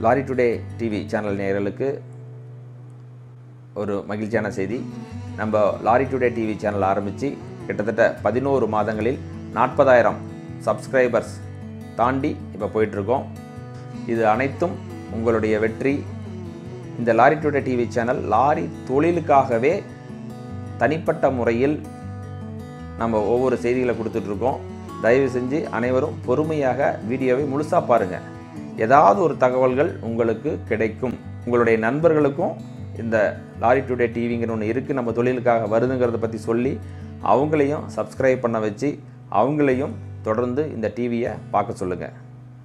Lorry today TV channel நேயர்களுக்கு ஒரு மகிழ்ச்சியான செய்தி நம்ம லாரி டுடே டிவி சேனல் ஆரம்பித்து கிட்டத்தட்ட பதினோரு மாதங்களில் நாற்பதாயிரம் சப்ஸ்கிரைபர்ஸ் தாண்டி இப்போ போயிட்டுருக்கோம் இது அனைத்தும் உங்களுடைய வெற்றி இந்த lorry today TV channel lorry தொழிலுக்காகவே தனிப்பட்ட முறையில் நம்ம ஒவ்வொரு செய்திகளை கொடுத்துட்ருக்கோம் தயவு செஞ்சு அனைவரும் பொறுமையாக வீடியோவை முழுசாக பாருங்கள் ஏதாவது ஒரு தகவல்கள் உங்களுக்கு கிடைக்கும் உங்களுடைய நண்பர்களுக்கும் இந்த லாரி டுடே டிவிங்கிற ஒன்று இருக்குது நம்ம தொழிலுக்காக வருதுங்கிறத பற்றி சொல்லி அவங்களையும் சப்ஸ்கிரைப் பண்ண வச்சு அவங்களையும் தொடர்ந்து இந்த டிவியை பார்க்க சொல்லுங்கள்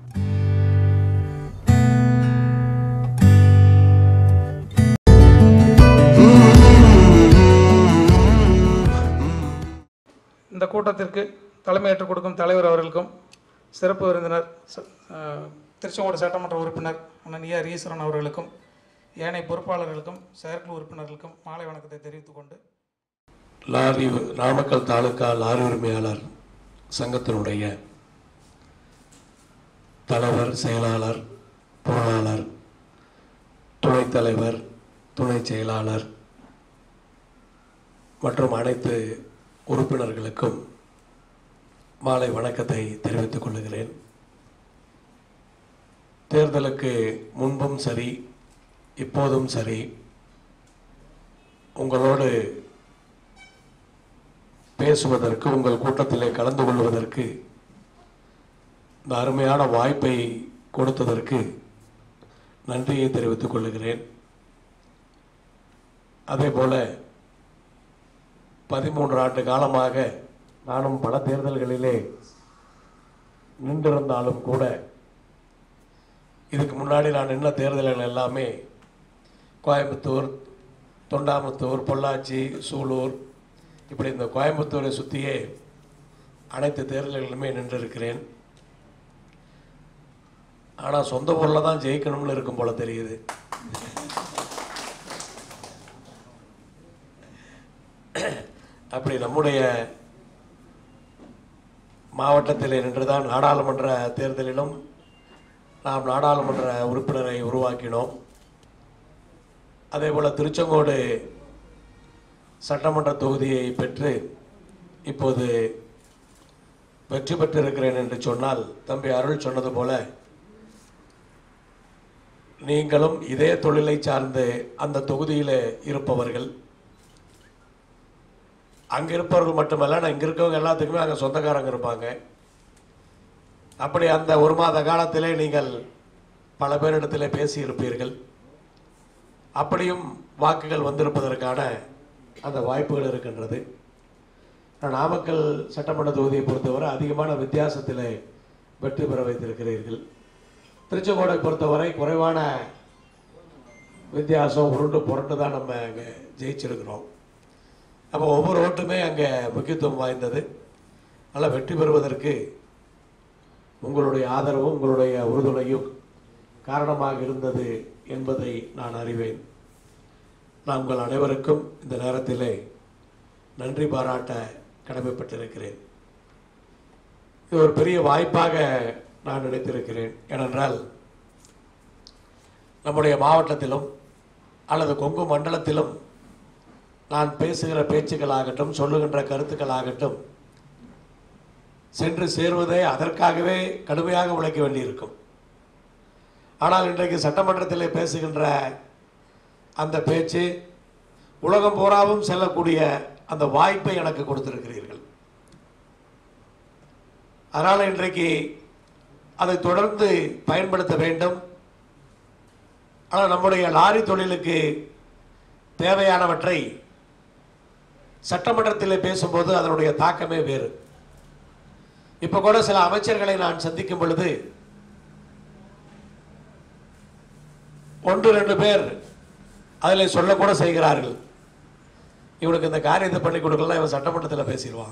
இந்த கூட்டத்திற்கு தலைமையேற்றுக் கொடுக்கும் தலைவர் அவர்களுக்கும் சிறப்பு விருந்தினர் ச- அஹ், திருச்செங்கோடு சட்டமன்ற உறுப்பினர் அண்ணன் ஏ ஆர் ஈஸ்வரன் அவர்களுக்கும் ஏனைய பொறுப்பாளர்களுக்கும் செயற்குழு உறுப்பினர்களுக்கும் மாலை வணக்கத்தை தெரிவித்துக் கொண்டு லாரி நாமக்கல் தாலுகா லாரி உரிமையாளர் சங்கத்தினுடைய தலைவர் செயலாளர் பொருளாளர் துணைத் தலைவர் துணை செயலாளர் மற்றும் அனைத்து உறுப்பினர்களுக்கும் மாலை வணக்கத்தை தெரிவித்துக் கொள்கிறேன் தேர்தலுக்கு முன்பும் சரி இப்போதும் சரி உங்களோடு பேசுவதற்கு உங்கள் கூட்டத்திலே கலந்து கொள்வதற்கு இந்த அருமையான வாய்ப்பை கொடுத்ததற்கு நன்றியை தெரிவித்துக் கொள்கிறேன் அதே போல பதிமூன்று ஆண்டு காலமாக நானும் பல தேர்தல்களிலே நின்றிருந்தாலும் கூட இதுக்கு முன்னாடி நான் நின்ன தேர்தல்கள் எல்லாமே கோயம்புத்தூர் தொண்டாமுத்தூர் பொள்ளாச்சி சூலூர் இப்படி இந்த கோயம்புத்தூரை சுற்றியே அனைத்து தேர்தல்களிலுமே நின்றிருக்கிறேன் ஆனால் சொந்த ஊரில் தான் ஜெயிக்கணும்னு இருக்கும் போல தெரியுது அப்படி நம்முடைய மாவட்டத்தில் நின்றுதான் நாடாளுமன்ற தேர்தலிலும் நாம் நாடாளுமன்ற உறுப்பினரை உருவாக்கினோம் அதே போல் திருச்செங்கோடு சட்டமன்ற தொகுதியை பெற்று இப்போது வெற்றி பெற்றிருக்கிறேன் என்று சொன்னால் தம்பி அருள் சொன்னது போல நீங்களும் இதே தொழிலை சார்ந்து அந்த தொகுதியில் இருப்பவர்கள் அங்கே இருப்பவர்கள் மட்டுமல்ல நான் இங்கே இருக்கவங்க எல்லாத்துக்குமே அங்கே சொந்தக்காரங்க இருப்பாங்க அப்படி அந்த ஒரு மாத காலத்திலே நீங்கள் பல பேரிடத்திலே பேசியிருப்பீர்கள் அப்படியும் வாக்குகள் வந்திருப்பதற்கான அந்த வாய்ப்புகள் இருக்கின்றது நான் நாமக்கல் சட்டமன்ற தொகுதியை பொறுத்தவரை அதிகமான வித்தியாசத்தில் வெற்றி பெற வைத்திருக்கிறீர்கள் திருச்செங்கோடை பொறுத்தவரை குறைவான வித்தியாசம் உருண்டு புரண்டு தான் நம்ம அங்கே ஜெயிச்சிருக்கிறோம் அப்போ ஒவ்வொரு ஓட்டுமே அங்கே முக்கியத்துவம் வாய்ந்தது நல்லா வெற்றி பெறுவதற்கு உங்களுடைய ஆதரவும் உங்களுடைய உறுதுணையும் காரணமாக இருந்தது என்பதை நான் அறிவேன் நான் உங்கள் அனைவருக்கும் இந்த நேரத்திலே நன்றி பாராட்ட கடமைப்பட்டிருக்கிறேன் இது ஒரு பெரிய வாய்ப்பாக நான் நினைத்திருக்கிறேன் ஏனென்றால் நம்முடைய மாவட்டத்திலும் அல்லது கொங்கு மண்டலத்திலும் நான் பேசுகிற பேச்சுக்களாகட்டும் சொல்லுகின்ற கருத்துக்களாகட்டும் சென்று சேருவதே அதற்காகவே கடுமையாக உழைக்க வேண்டியிருக்கும் ஆனால் இன்றைக்கு சட்டமன்றத்தில் பேசுகின்ற அந்த பேச்சு உலகம் பூராவும் செல்லக்கூடிய அந்த வாய்ப்பை எனக்கு கொடுத்திருக்கிறீர்கள் அதனால் இன்றைக்கு அதை தொடர்ந்து பயன்படுத்த வேண்டும் ஆனால் நம்முடைய லாரி தொழிலுக்கு தேவையானவற்றை சட்டமன்றத்தில் பேசும்போது அதனுடைய தாக்கமே வேறு இப்போ கூட சில அமைச்சர்களை நான் சந்திக்கும் பொழுது ஒன்று ரெண்டு பேர் அதில் சொல்லக்கூட செய்கிறார்கள் இவனுக்கு இந்த காரியத்தை பண்ணி கொடுக்கலாம் இவன் சட்டமன்றத்தில் பேசிடுவான்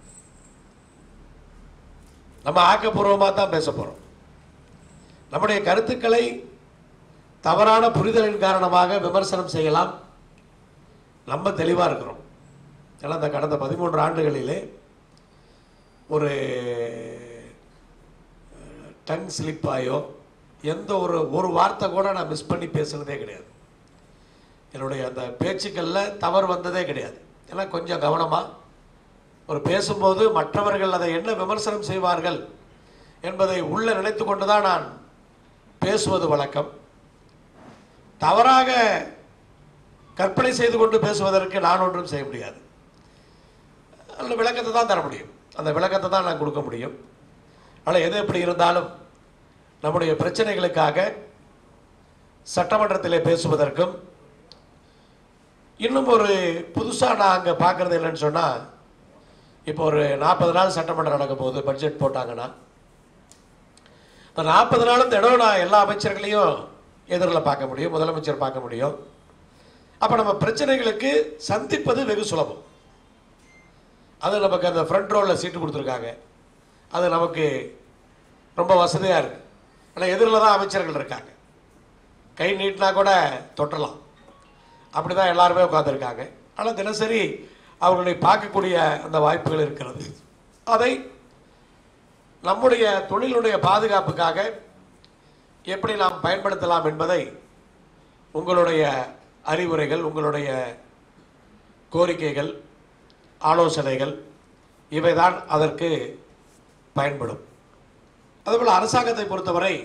நம்ம ஆக்கப்பூர்வமாக தான் பேச போகிறோம் நம்முடைய கருத்துக்களை தவறான புரிதலின் காரணமாக விமர்சனம் செய்யலாம் நம்ம தெளிவாக இருக்கிறோம் ஏன்னா இந்த கடந்த பதிமூன்று ஆண்டுகளிலே ஒரு டங் ஸ்லிப் ஆயோ எந்த ஒரு ஒரு வார்த்தை கூட நான் மிஸ் பண்ணி பேசுனதே கிடையாது என்னுடைய அந்த பேச்சுக்களில் தவறு வந்ததே கிடையாது ஏன்னா கொஞ்சம் கவனமாக ஒரு பேசும்போது மற்றவர்கள் அதை என்ன விமர்சனம் செய்வார்கள் என்பதை உள்ள நினைத்து கொண்டு தான் நான் பேசுவது வழக்கம் தவறாக கற்பனை செய்து கொண்டு பேசுவதற்கு நான் ஒன்றும் செய்ய முடியாது அந்த விளக்கத்தை தான் தர முடியும் அந்த விளக்கத்தை தான் நான் கொடுக்க முடியும் ஆனால் எது எப்படி இருந்தாலும் நம்முடைய பிரச்சனைகளுக்காக சட்டமன்றத்திலே பேசுவதற்கும் இன்னும் ஒரு புதுசாக நான் அங்கே பார்க்குறது இல்லைன்னு சொன்னால் இப்போ ஒரு நாற்பது நாள் சட்டமன்றம் நடக்க போகுது பட்ஜெட் போட்டாங்கன்னா இந்த நாற்பது நாளும் தினம் நான் எல்லா அமைச்சர்களையும் எதிரில் பார்க்க முடியும் முதலமைச்சர் பார்க்க முடியும் அப்போ நம்ம பிரச்சனைகளுக்கு சந்திப்பது வெகு சுலபம் அது நமக்கு அந்த ஃப்ரண்ட் ரோவில் சீட்டு கொடுத்துருக்காங்க அது நமக்கு ரொம்ப வசதியாக இருக்குது ஆனால் எதிரில் தான் அமைச்சர்கள் இருக்காங்க கை நீட்டினா கூட தொட்டலாம் அப்படி தான் எல்லாருமே உட்காந்துருக்காங்க ஆனால் தினசரி அவர்களை பார்க்கக்கூடிய அந்த வாய்ப்புகள் இருக்கிறது அதை நம்முடைய தொழிலுடைய பாதுகாப்புக்காக எப்படி நாம் பயன்படுத்தலாம் என்பதை உங்களுடைய அறிவுரைகள் உங்களுடைய கோரிக்கைகள் ஆலோசனைகள் இவைதான் அதற்கு பயன்படும் அதுபோல் அரசாங்கத்தை பொறுத்தவரை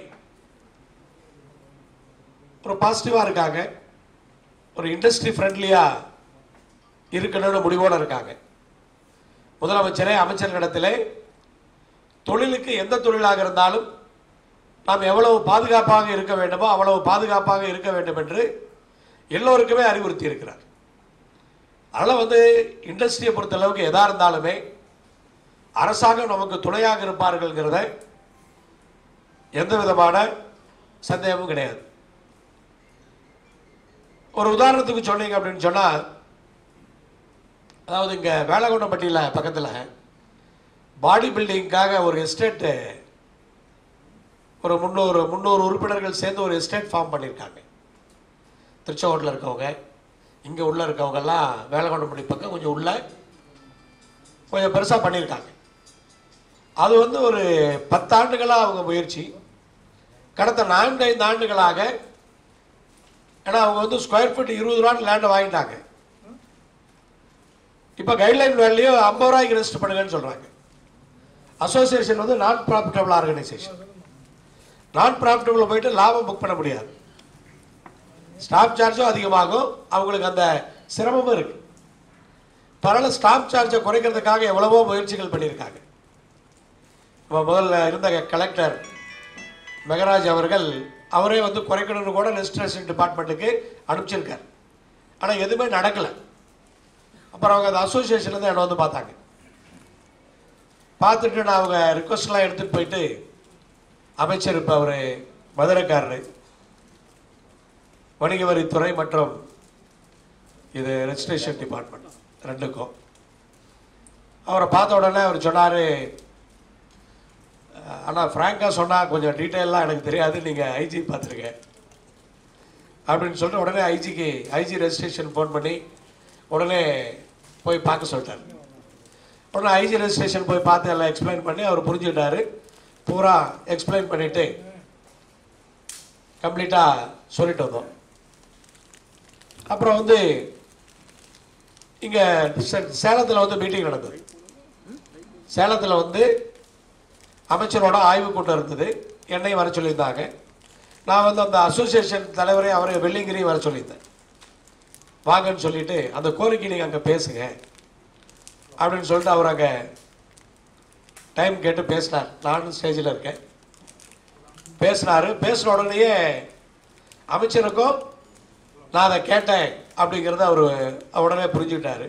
ஒரு பாசிட்டிவாக இருக்காங்க ஒரு இண்டஸ்ட்ரி ஃப்ரெண்ட்லியாக இருக்கணும்னு முடிவோடு இருக்காங்க முதலமைச்சரே அமைச்சர்களிடத்திலே தொழிலுக்கு எந்த தொழிலாக இருந்தாலும் நாம் எவ்வளவு பாதுகாப்பாக இருக்க வேண்டுமோ அவ்வளவு பாதுகாப்பாக இருக்க வேண்டும் என்று எல்லோருக்குமே அறிவுறுத்தி இருக்கிறார் அதனால் வந்து இண்டஸ்ட்ரியை பொறுத்தளவுக்கு எதா இருந்தாலுமே அரசாங்கம் நமக்கு துணையாக இருப்பார்கள்ங்கிறத எந்த விதமான சந்தேகமும் கிடையாது ஒரு உதாரணத்துக்கு சொன்னீங்க அப்படின்னு சொன்னால் அதாவது இங்கே வேளகொண்டப்பட்டியில் பக்கத்தில் பாடி பில்டிங்காக ஒரு எஸ்டேட்டு ஒரு முந்நூறு முந்நூறு உறுப்பினர்கள் சேர்ந்து ஒரு எஸ்டேட் ஃபார்ம் பண்ணியிருக்காங்க திருச்செங்கோட்டில் இருக்கவங்க இங்கே உள்ளே இருக்கவங்கெல்லாம் வேளகொண்டப்பட்டி பக்கம் கொஞ்சம் உள்ள கொஞ்சம் பெருசாக பண்ணியிருக்காங்க அது வந்து ஒரு பத்தாண்டுகளாக அவங்க முயற்சி கடந்த நான்கு ஐந்து ஆண்டுகளாக ஏன்னா அவங்க வந்து ஸ்கொயர் ஃபீட் இருபது ரூபான்னு லேண்டை வாங்கிட்டாங்க இப்போ கைட்லைன் வேலையும் ஐம்பது ரூபாய்க்கு ரெஜிஸ்டர் பண்ணுங்கன்னு சொல்கிறாங்க அசோசியேஷன் வந்து நான் ப்ராஃபிட்டபிள் ஆர்கனைசேஷன் நான் ப்ராஃபிட்டபிள் போயிட்டு லாபம் புக் பண்ண முடியாது ஸ்டாஃப் சார்ஜும் அதிகமாகும் அவங்களுக்கு அந்த சிரமமும் இருக்கு பரவாயில்ல ஸ்டாஃப் சார்ஜை குறைக்கிறதுக்காக எவ்வளவோ முயற்சிகள் பண்ணியிருக்காங்க நம்ம முதல்ல இருந்த கலெக்டர் மெகராஜ் அவர்கள் அவரே வந்து குறைக்கணும்னு கூட ரெஜிஸ்ட்ரேஷன் டிபார்ட்மெண்ட்டுக்கு அனுப்பிச்சிருக்கார் ஆனால் எதுவுமே நடக்கலை அப்புறம் அவங்க அந்த அசோசியேஷன்ல தான் என்னை வந்து பார்த்தாங்க பார்த்துட்டு நான் அவங்க ரிக்வஸ்ட்லாம் எடுத்துகிட்டு போயிட்டு அமைச்சர் இப்போ அவர் மதுரைக்காரரு வணிக வரித்துறை மற்றும் இது ரெஜிஸ்ட்ரேஷன் டிபார்ட்மெண்ட் ரெண்டுக்கும் அவரை பார்த்த உடனே அவர் சொன்னார் ஆனால் ஃப்ராங்காக சொன்னால் கொஞ்சம் டீட்டெயிலாக எனக்கு தெரியாது நீங்கள் ஐஜி பார்த்துருங்க அப்படின்னு சொல்லிட்டு உடனே ஐஜிக்கு ஐஜி ரெஜிஸ்ட்ரேஷன் ஃபோன் பண்ணி உடனே போய் பார்க்க சொல்லிட்டார் உடனே ஐஜி ரெஜிஸ்ட்ரேஷன் போய் பார்த்து எல்லாம் எக்ஸ்பிளைன் பண்ணி அவர் புரிஞ்சுக்கிட்டாரு பூரா எக்ஸ்பிளைன் பண்ணிவிட்டு கம்ப்ளீட்டாக சொல்லிட்டு வந்தோம் அப்புறம் வந்து இங்கே சேலத்தில் வந்து மீட்டிங் நடந்தது சேலத்தில் வந்து அமைச்சரோட ஆய்வுக் கூட்டம் இருந்தது என்னையும் வர சொல்லியிருந்தாங்க நான் வந்து அந்த அசோசியேஷன் தலைவரை அவரை வெள்ளிங்கிரியும் வர சொல்லியிருந்தேன் வாங்கன்னு சொல்லிட்டு அந்த கோரிக்கை நீங்கள் அங்கே பேசுங்க அப்படின்னு சொல்லிட்டு அவர் அங்கே டைம் கேட்டு பேசினார் நானும் ஸ்டேஜில் இருக்கேன் பேசினார் பேசின உடனேயே அமைச்சருக்கும் நான் அதை கேட்டேன் அப்படிங்கிறத அவர் உடனே புரிஞ்சுக்கிட்டாரு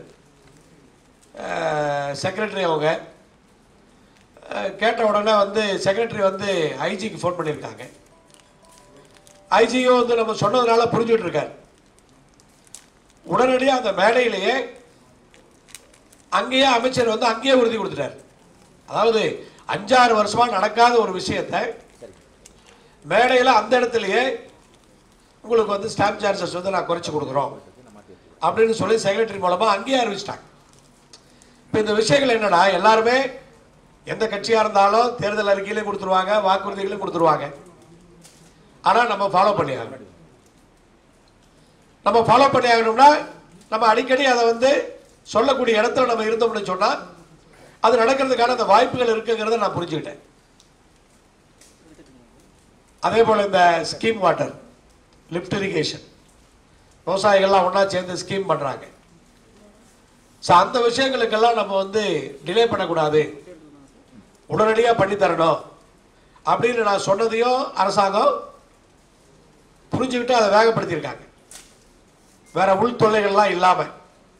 செக்ரட்டரி அவங்க அஹ், கேட்ட உடனே வந்து செக்ரட்டரி வந்து ஐஜிக்கு ஃபோன் பண்ணியிருக்காங்க ஐஜியும் வந்து நம்ம சொன்னதுனால புரிஞ்சுட்டு இருக்காரு உடனடியாக அந்த மேடையிலேயே அங்கேயே அமைச்சர் வந்து அங்கேயே உறுதி கொடுத்துட்டார் அதாவது அஞ்சாறு வருஷமா நடக்காத ஒரு விஷயத்தை மேடையில் அந்த இடத்துலயே உங்களுக்கு வந்து ஸ்டாம்ப் சார்ஜஸ் வந்து நான் குறைச்சி கொடுக்குறோம் அப்படின்னு சொல்லி செக்ரட்டரி மூலமா அங்கேயே அறிவிச்சிட்டாங்க இப்போ இந்த விஷயங்கள் என்னன்னா எல்லாருமே எந்த கட்சியாக இருந்தாலும் தேர்தல் அறிக்கையிலையும் கொடுத்துருவாங்க வாக்குறுதிகளையும் கொடுத்துருவாங்க ஆனால் நம்ம ஃபாலோ பண்ணி ஆகணும் நம்ம ஃபாலோ பண்ணி ஆகணும்னா நம்ம அடிக்கடி அதை வந்து சொல்லக்கூடிய இடத்துல நம்ம இருந்தோம்னு சொன்னா அது நடக்கிறதுக்கான அந்த வாய்ப்புகள் இருக்குங்கிறத நான் புரிஞ்சுக்கிட்டேன் அதே போல இந்த ஸ்கீம் வாட்டர் லிஃப்ட் இரிகேஷன் விவசாயிகள்லாம் ஒன்றா சேர்ந்து ஸ்கீம் பண்ணுறாங்க ஸோ அந்த விஷயங்களுக்கெல்லாம் நம்ம வந்து டிலே பண்ணக்கூடாது உடனடியாக பண்ணி தரணும் அப்படின்னு நான் சொன்னதையும் அரசாங்கம் புரிஞ்சுக்கிட்டு அதை வேகப்படுத்தியிருக்காங்க வேற உள் தொல்லைகள்லாம் இல்லாமல்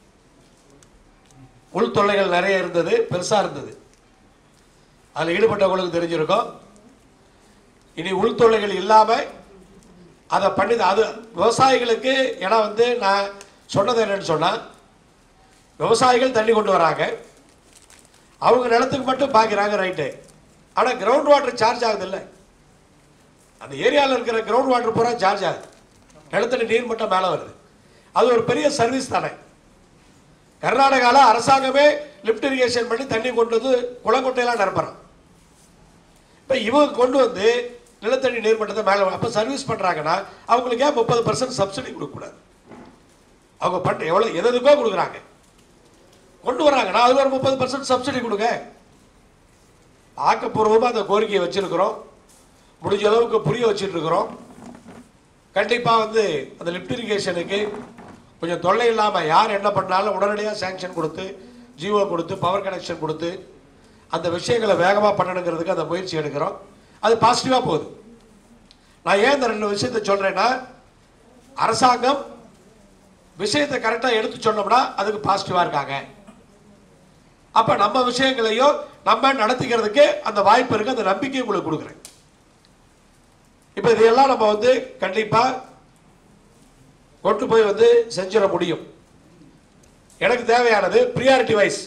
உள் தொல்லைகள் நிறைய இருந்தது பெருசாக இருந்தது அதில் ஈடுபட்டவங்களுக்கு தெரிஞ்சிருக்கும் இனி உள் தொல்லைகள் இல்லாமல் அதை பண்ணி அது விவசாயிகளுக்கு ஏன்னா வந்து நான் சொன்னது என்னன்னு சொன்னால் விவசாயிகள் தண்ணி கொண்டு வராங்க அவங்க நிலத்துக்கு மட்டும் பார்க்குறாங்க ரைட்டு ஆனால் கிரவுண்ட் வாட்டர் சார்ஜ் ஆகுது இல்லை அந்த ஏரியாவில் இருக்கிற கிரவுண்ட் வாட்டர் பூரா சார்ஜ் ஆகுது நிலத்தடி நீர் மட்டம் மேலே வருது அது ஒரு பெரிய சர்வீஸ் தானே கர்நாடகாவில் அரசாங்கமே லிஃப்ட் இரிகேஷன் பண்ணி தண்ணி கொண்டு வந்து குளங்குட்டையெல்லாம் நிரப்புறான் இப்போ இவங்க கொண்டு வந்து நிலத்தடி நீர் மட்டத்தை மேலே அப்போ சர்வீஸ் பண்ணுறாங்கன்னா அவங்களுக்கு ஏன் முப்பது பர்சன்ட் சப்சிடி கொடுக்கக்கூடாது அவங்க பண்ண எவ்வளோ எது எதுக்கோ கொடுக்குறாங்க கொண்டு வராங்கன்னா அதில் ஒரு முப்பது பர்சன்ட் சப்சிடி கொடுங்க ஆக்கப்பூர்வமாக அந்த கோரிக்கையை வச்சிருக்கிறோம் முடிஞ்ச அளவுக்கு புரிய வச்சுட்டு இருக்கிறோம் கண்டிப்பாக வந்து அந்த லிஃப்ட் இரிகேஷனுக்கு கொஞ்சம் தொல்லை இல்லாமல் யார் என்ன பண்ணாலும் உடனடியாக சேங்ஷன் கொடுத்து ஜியோ கொடுத்து பவர் கனெக்ஷன் கொடுத்து அந்த விஷயங்களை வேகமாக பண்ணணுங்கிறதுக்கு அந்த முயற்சி எடுக்கிறோம் அது பாசிட்டிவாக போகுது நான் ஏன் இந்த ரெண்டு விஷயத்தை சொல்கிறேன்னா அரசாங்கம் விஷயத்தை கரெக்டாக எடுத்து சொன்னோம்னா அதுக்கு பாசிட்டிவாக இருக்காங்க அப்போ நம்ம விஷயங்களையும் நம்ம நடத்திக்கிறதுக்கு அந்த வாய்ப்பு இருக்கு அந்த நம்பிக்கையை உங்களுக்கு கொடுக்குறேன் இப்போ இதையெல்லாம் நம்ம வந்து கண்டிப்பாக கொண்டு போய் வந்து செஞ்சிட முடியும் எனக்கு தேவையானது ப்ரியாரிட்டி வைஸ்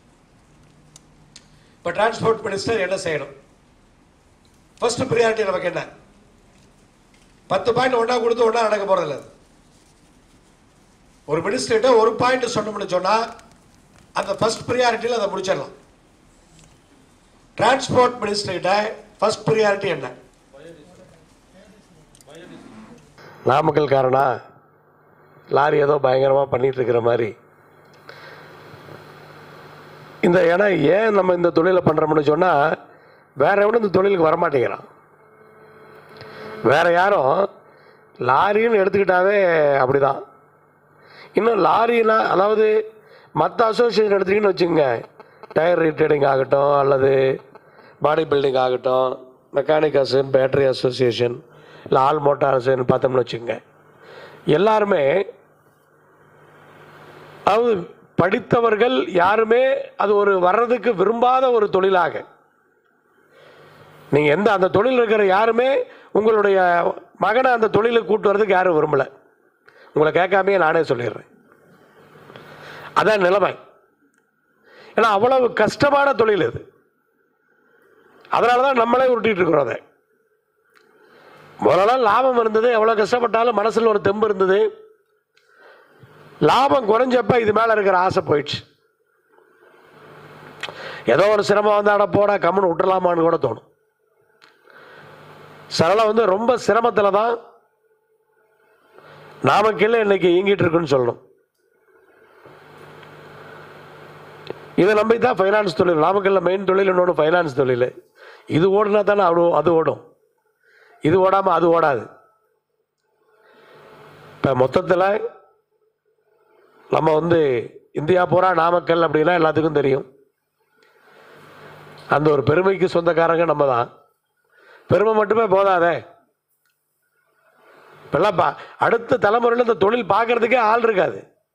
இப்போ டிரான்ஸ்போர்ட் மினிஸ்டர் என்ன செய்யணும் ஃபர்ஸ்ட் ப்ரியாரிட்டி நமக்கு என்ன பத்து பாயிண்ட் ஒன்றா கொடுத்து ஒன்றா நடக்க போகிறதில்ல அது. ஒரு மினிஸ்டர்கிட்ட ஒரு பாயிண்ட் சொன்னோம்னு சொன்னால் அந்த ஃபர்ஸ்ட் ப்ரியாரிட்டியில் அதை முடிச்சிடலாம் டிரான்ஸ்போர்ட் மினிஸ்டர்கிட்ட ஃபர்ஸ்ட் ப்ரியாரிட்டி என்ன நாமக்கல் காரனா லாரி ஏதோ பயங்கரமாக பண்ணிட்டு இருக்கிற மாதிரி இந்த ஏன்னா ஏன் நம்ம இந்த தொழிலை பண்ணுறோம்னு சொன்னால் வேற எவனும் இந்த தொழிலுக்கு வரமாட்டேங்கிறான் வேற யாரும் லாரின்னு எடுத்துக்கிட்டாவே அப்படிதான் இன்னும் லாரினா அதாவது மற்ற அசோசியேஷன் எடுத்துக்கின்னு வச்சுக்கோங்க டயர் ரீட்ரேடிங் ஆகட்டும் அல்லது பாடி பில்டிங் ஆகட்டும் மெக்கானிக் அசோசியேஷன் பேட்டரி அசோசியேஷன் இல்லை ஆல் மோட்டார் அசோசியேஷன் பார்த்தோம்னு வச்சுக்கோங்க எல்லாருமே அதாவது படித்தவர்கள் யாருமே அது ஒரு வர்றதுக்கு விரும்பாத ஒரு தொழிலாக நீங்கள் எந்த அந்த தொழில் இருக்கிற யாருமே உங்களுடைய மகனை அந்த தொழிலுக்கு கூட்டு வரதுக்கு யாரும் விரும்பலை உங்களை கேட்காமையே நானே சொல்லிடுறேன் அதான் நிலைமை ஏன்னா அவ்வளவு கஷ்டமான தொழில் இது அதனால தான் நம்மளே உருட்டிட்டு இருக்கிறோம் அதை முதல்ல லாபம் இருந்தது எவ்வளோ கஷ்டப்பட்டாலும் மனசில் ஒரு தெம்பு இருந்தது லாபம் குறைஞ்சப்ப இது மேலே இருக்கிற ஆசை போயிடுச்சு ஏதோ ஒரு சிரமம் வந்தாட போட கம்முன்னு விட்டுறலாமான்னு கூட தோணும் சரளம் வந்து ரொம்ப சிரமத்தில் தான் நாமக்கல்ல இன்னைக்கு இயங்கிட்டு இருக்குன்னு சொல்லணும் இதை நம்பி தான் ஃபைனான்ஸ் தொழில் நாமக்கல்ல மெயின் தொழில் இன்னொன்று ஃபைனான்ஸ் தொழில் இது ஓடுனா தானே அவ்வளோ அது ஓடும் இது ஓடாமல் அது ஓடாது இப்போ மொத்தத்தில் நம்ம வந்து இந்தியா பூரா நாமக்கல் அப்படின்னா எல்லாத்துக்கும் தெரியும் அந்த ஒரு பெருமைக்கு சொந்தக்காரங்க நம்ம தான் பெருமை மட்டுமே போதாதே இப்பெல்லாம் பா அடுத்த தலைமுறையில் இந்த தொழில் பார்க்கறதுக்கே ஆள் இருக்காது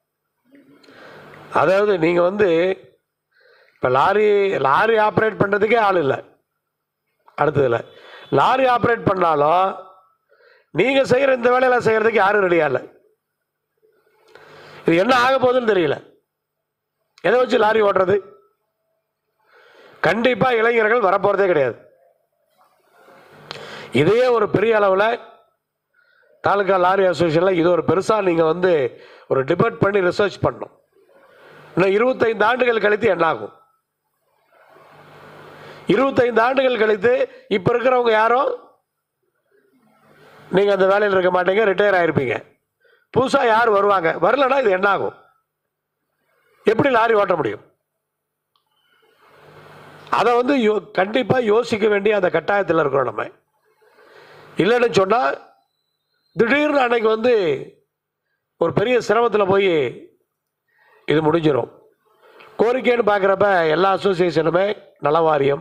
அதாவது நீங்கள் வந்து இப்போ லாரி லாரி ஆப்ரேட் பண்ணுறதுக்கே ஆள் இல்லை அடுத்ததில் லாரி ஆப்ரேட் பண்ணாலும் நீங்கள் செய்கிற இந்த வேலையெல்லாம் செய்கிறதுக்கு யாரும் ரெடியாக இல்லை இது என்ன ஆக போகுதுன்னு தெரியல எதை வச்சு லாரி ஓட்டுறது கண்டிப்பாக இளைஞர்கள் வரப்போகிறதே கிடையாது இதே ஒரு பெரிய அளவில் தாலுகா லாரி அசோசியேஷனில் இது ஒரு பெருசாக நீங்கள் வந்து ஒரு டிபேட் பண்ணி ரிசர்ச் பண்ணணும் இன்னும் இருபத்தைந்து ஆண்டுகள் கழித்து என்ன ஆகும் இருபத்தைந்து ஆண்டுகள் கழித்து இப்போ இருக்கிறவங்க யாரும் நீங்கள் அந்த வேலையில் இருக்க மாட்டீங்க ரிட்டையர் ஆயிருப்பீங்க புதுசாக யார் வருவாங்க வரலன்னா இது என்ன ஆகும் எப்படி லாரி ஓட்ட முடியும் அதை வந்து யோ கண்டிப்பாக யோசிக்க வேண்டிய அந்த கட்டாயத்தில் இருக்கிறோம் நம்ம இல்லைன்னு சொன்னால் திடீர்னு அன்னைக்கு வந்து ஒரு பெரிய சிரமத்தில் போய் இது முடிஞ்சிடும் கோரிக்கைன்னு பார்க்குறப்ப எல்லா அசோசியேஷனுமே நல வாரியம்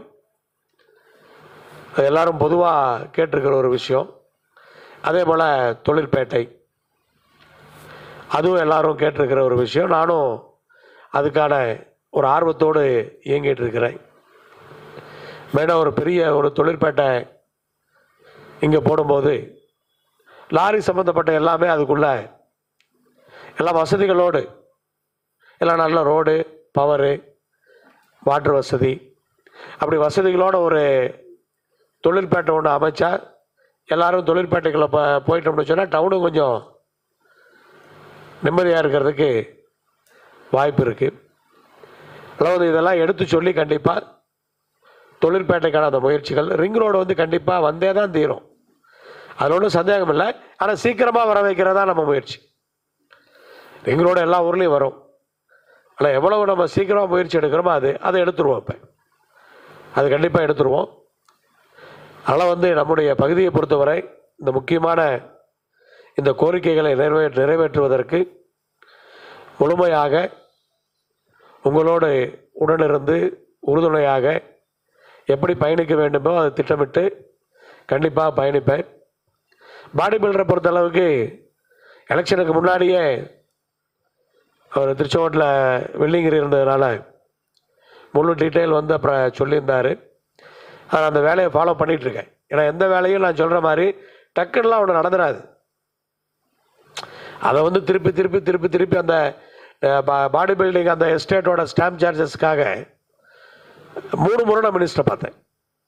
அது எல்லாரும் பொதுவாக கேட்டிருக்கிற ஒரு விஷயம் அதே போல் தொழிற்பேட்டை அதுவும் எல்லாரும் கேட்டிருக்கிற ஒரு விஷயம் நானும் அதுக்கான ஒரு ஆர்வத்தோடு இயங்கிட்டு இருக்கிறேன் மெயினாக ஒரு பெரிய ஒரு தொழிற்பேட்டை இங்கே போடும்போது லாரி சம்மந்தப்பட்ட எல்லாமே அதுக்குள்ள எல்லா வசதிகளோடு எல்லாம் நல்ல ரோடு பவரு வாட்டர் வசதி அப்படி வசதிகளோட ஒரு தொழிற்பேட்டை ஒன்று அமைச்சா எல்லாரும் தொழிற்பேட்டைக்குள்ளே போ போயிட்டோம்னு சொன்னால் டவுனும் கொஞ்சம் நிம்மதியாக இருக்கிறதுக்கு வாய்ப்பு இருக்குது அதாவது இதெல்லாம் எடுத்து சொல்லி கண்டிப்பாக தொழிற்பேட்டைக்கான அந்த முயற்சிகள் ரிங் ரோடு வந்து கண்டிப்பாக வந்தே தான் தீரும் அதில் ஒன்றும் சந்தேகம் இல்லை ஆனால் சீக்கிரமாக வர வைக்கிறதா நம்ம முயற்சி ரிங் ரோடு எல்லா ஊர்லேயும் வரும் ஆனால் எவ்வளவு நம்ம சீக்கிரமாக முயற்சி எடுக்கிறோமோ அது அதை எடுத்துருவோம் இப்போ அது கண்டிப்பாக எடுத்துருவோம் அதனால் வந்து நம்முடைய பகுதியை பொறுத்தவரை இந்த முக்கியமான இந்த கோரிக்கைகளை நிறைவே நிறைவேற்றுவதற்கு முழுமையாக உங்களோடு உடனிருந்து உறுதுணையாக எப்படி பயணிக்க வேண்டுமோ அதை திட்டமிட்டு கண்டிப்பாக பயணிப்பேன் பாடி பில்டரை பொறுத்தளவுக்கு எலெக்ஷனுக்கு முன்னாடியே அவர் திருச்செங்கோட்டில் வெள்ளிங்கிரி இருந்ததுனால முழு டீட்டெயில் வந்து அப்புறம் சொல்லியிருந்தார் நான் அந்த வேலையை ஃபாலோ பண்ணிகிட்ருக்கேன் ஏன்னா எந்த வேலையும் நான் சொல்கிற மாதிரி டக்குன்னுலாம் ஒன்று நடந்துடாது அதை வந்து திருப்பி திருப்பி திருப்பி திருப்பி அந்த பாடி பில்டிங் அந்த எஸ்டேட்டோட ஸ்டாம்ப் சார்ஜஸ்க்காக மூணு முறை நான் மினிஸ்டரை பார்த்தேன்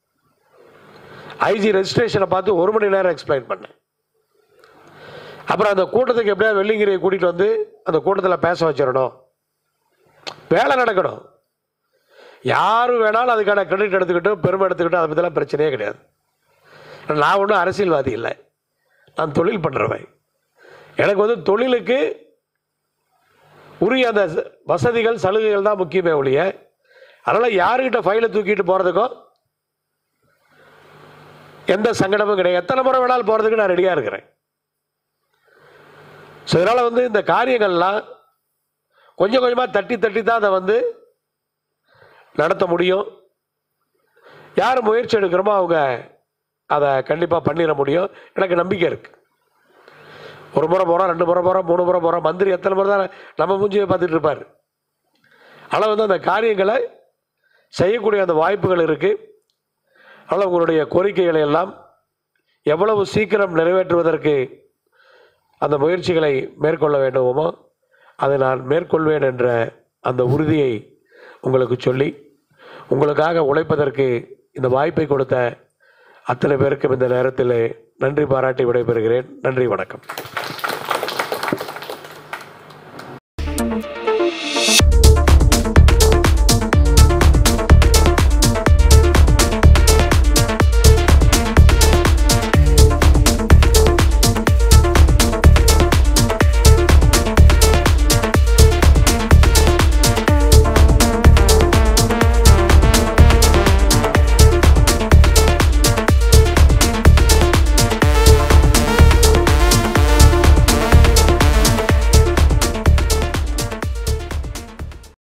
ஐஜி ரெஜிஸ்ட்ரேஷனை பார்த்து ஒரு மணி நேரம் எக்ஸ்பிளைன் பண்ணேன் அப்புறம் அந்த கூட்டத்துக்கு எப்படியா வெள்ளிங்கிரியை கூட்டிகிட்டு வந்து அந்த கூட்டத்தில் பேச வச்சிடணும் வேலை நடக்கணும் யார் வேணாலும் அதுக்கான கிரெடிட் எடுத்துக்கிட்டு பெருமை எடுத்துக்கிட்டு அதை பற்றிலாம் பிரச்சனையே கிடையாது நான் ஒன்றும் அரசியல்வாதி இல்லை நான் தொழில் பண்ணுறவன் எனக்கு வந்து தொழிலுக்கு உரிய அந்த ச- வசதிகள் சலுகைகள் தான் முக்கியமே ஒழிய அதனால் யாருக்கிட்ட ஃபைலை தூக்கிட்டு போகிறதுக்கும் எந்த சங்கடமும் கிடையாது எத்தனை முறை வேணாலும் போகிறதுக்கு நான் ரெடியாக இருக்கிறேன் ஸோ இதனால் வந்து இந்த காரியங்கள்லாம் கொஞ்சம் கொஞ்சமாக தட்டி தட்டி தான் அதை வந்து நடத்த முடியும் யார் முயற்சி எடுக்கிறோமோ அவங்க அதை கண்டிப்பாக பண்ணிட முடியும் எனக்கு நம்பிக்கை இருக்குது ஒரு முறை போகிறோம் ரெண்டு முறை போகிறோம் மூணு முறை போகிறோம் மந்திரி எத்தனை முறை தான் நம்ம மூஞ்சியை பார்த்துட்டு இருப்பார் ஆனால் வந்து அந்த காரியங்களை செய்யக்கூடிய அந்த வாய்ப்புகள் இருக்குது அதனால் உங்களுடைய கோரிக்கைகளை எல்லாம் எவ்வளவு சீக்கிரம் நிறைவேற்றுவதற்கு அந்த முயற்சிகளை மேற்கொள்ள வேண்டுமோ அதை நான் மேற்கொள்வேன் என்ற அந்த உறுதியை உங்களுக்கு சொல்லி உங்களுக்காக உழைப்பதற்கு இந்த வாய்ப்பை கொடுத்த அத்தனை பேருக்கும் இந்த நேரத்தில் நன்றி பாராட்டி விடைபெறுகிறேன் நன்றி வணக்கம்